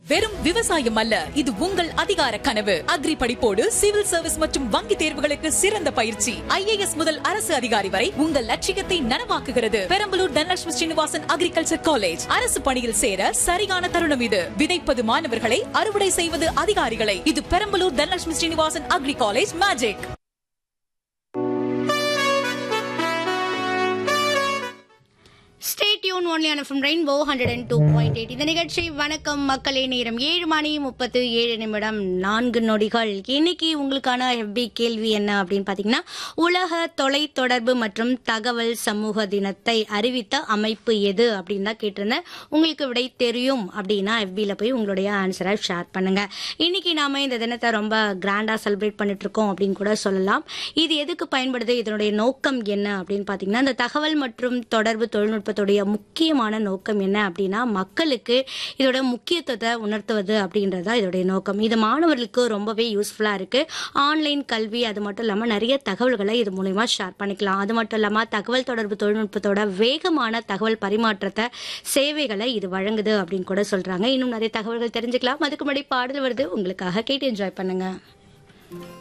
வெறும் விவசாயம் அல்ல இது உங்கள் அதிகார கனவு அக்ரி படிப்போடு சிவில் சர்வீஸ் மற்றும் வங்கி தேர்வுகளுக்கு சிறந்த பயிற்சி ஐஏஎஸ் முதல் அரசு அதிகாரி வரை உங்கள் லட்சியத்தை நனவாக்குகிறது பெரம்பலூர் தனலட்சுமி ஸ்ரீனிவாசன் அக்ரிகல்ச்சர் காலேஜ் அரசு பணியில் சேர சரியான தருணம் இது விதைப்பது மாணவர்களை அறுவடை செய்வது அதிகாரிகளை இது Perambalur Dhanalakshmi Srinivasan agri college magic stay tune only on from Rainbow hundred and two point eight இந்த நிகழ்ச்சி வணக்கம் மக்களே நேரம் ஏழு மணி முப்பத்து ஏழு நிமிடம் நான்கு நொடிகள் இன்னைக்கு உங்களுக்கான எஃபி கேள்வி என்ன அப்படின்னு பார்த்தீங்கன்னா உலக தொலைத்தொடர்பு மற்றும் தகவல் சமூக தினத்தை அறிவித்த அமைப்பு எது அப்படின்னு தான் கேட்டிருந்தேன் உங்களுக்கு விடை தெரியும் அப்படின்னா எஃபியில் போய் உங்களுடைய ஆன்சரை ஷேர் பண்ணுங்க இன்னைக்கு நாம இந்த தினத்தை ரொம்ப கிராண்டா செலிப்ரேட் பண்ணிட்டு இருக்கோம் அப்படின்னு கூட சொல்லலாம் இது எதுக்கு பயன்படுது இதனுடைய நோக்கம் என்ன அப்படின்னு பார்த்தீங்கன்னா இந்த தகவல் மற்றும் தொடர்பு தொழில்நுட்பத்துடைய முக்கியமான நோக்கம் என்ன அப்படின்னா மக்களுக்கு இதோட முக்கியத்துவத்தை உணர்த்துவது அப்படின்றது தான் இதோடைய நோக்கம் இது மாணவர்களுக்கு ரொம்பவே யூஸ்ஃபுல்லாக இருக்கு ஆன்லைன் கல்வி அது மட்டும் இல்லாமல் நிறைய தகவல்களை இது மூலயமா ஷேர் பண்ணிக்கலாம் அது மட்டும் இல்லாமல் தகவல் தொடர்பு தொழில்நுட்பத்தோட வேகமான தகவல் பரிமாற்றத்தை சேவைகளை இது வழங்குது அப்படின்னு கூட சொல்றாங்க இன்னும் நிறைய தகவல்கள் தெரிஞ்சுக்கலாம் அதுக்கு முன்னாடி பாடல் வருது உங்களுக்காக கேட்டு என்ஜாய் பண்ணுங்க